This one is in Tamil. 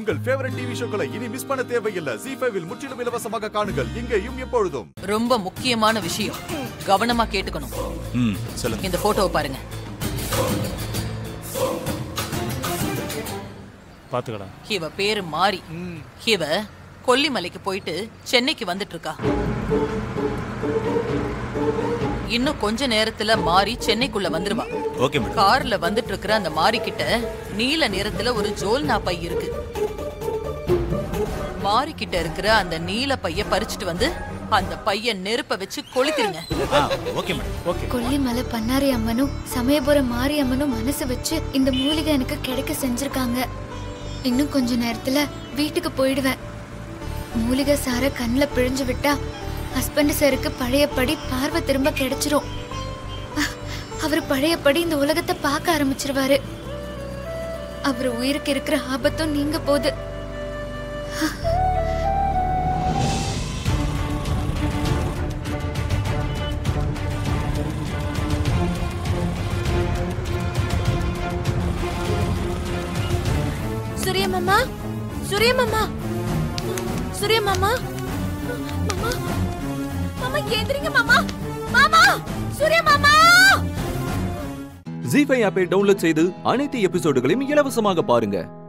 உங்கள் ஃபேவரட் டிவி ஷோக்களை இனி மிஸ் பண்ண தேவையில்லை ஜி ஃபைவில் முற்றிலும் இலவசமாக காணுங்கள் இங்கேயும் எப்பொழுதும் ரொம்ப முக்கியமான விஷயம் கவனமா கேட்டுக்கணும் ம் சொல்லுங்க இந்த போட்டோவை பாருங்க பாத்துக்கடா இவ பேரு மாரி இவ கொல்லிமலைக்கு போயிட்டு சென்னைக்கு வந்துட்டு இருக்கா இன்னும் கொஞ்ச நேரத்துல மாரி சென்னைக்குள்ள வந்துருவா ஓகே மேடம் கார்ல வந்துட்டு இருக்கிற அந்த மாரி கிட்ட நீல நிறத்துல ஒரு ஜோல்னா பை இருக்கு மாரி கிட்ட இருக்கிற அந்த நீல பைய பறிச்சுட்டு வந்து அந்த பைய நெருப்ப வச்சு கொளுத்திருங்க okay madam okay Kollimalai Bannari அம்மனும் சமயபுரம் மாரி அம்மனும் மனசு வச்சு இந்த மூலிகை எனக்கு கிடைக்க செஞ்சிருக்காங்க இன்னும் கொஞ்ச நேரத்துல வீட்டுக்கு போயிடுவேன் மூலிகை சார கண்ணில் பிழிஞ்சு விட்டா ஹஸ்பண்ட் சாருக்கு பழையபடி பார்வை திரும்ப கிடைச்சிரும் அஹ், அவர் பழையபடி இந்த உலகத்தை பார்க்க ஆரம்பிச்சிருவாரு அவர் உயிருக்கு இருக்கிற ஆபத்தும் நீங்க போகுது சூரிய மாமா சூரிய மாமா சூரிய மாமா மாமா மாமா ஏந்திரிங்க மாமா மாமா சூரிய மாமா ஜி ஃபைவ் ஆப்பை டவுன்லோட் செய்து அனைத்து எபிசோடுகளையும் இலவசமாக பாருங்க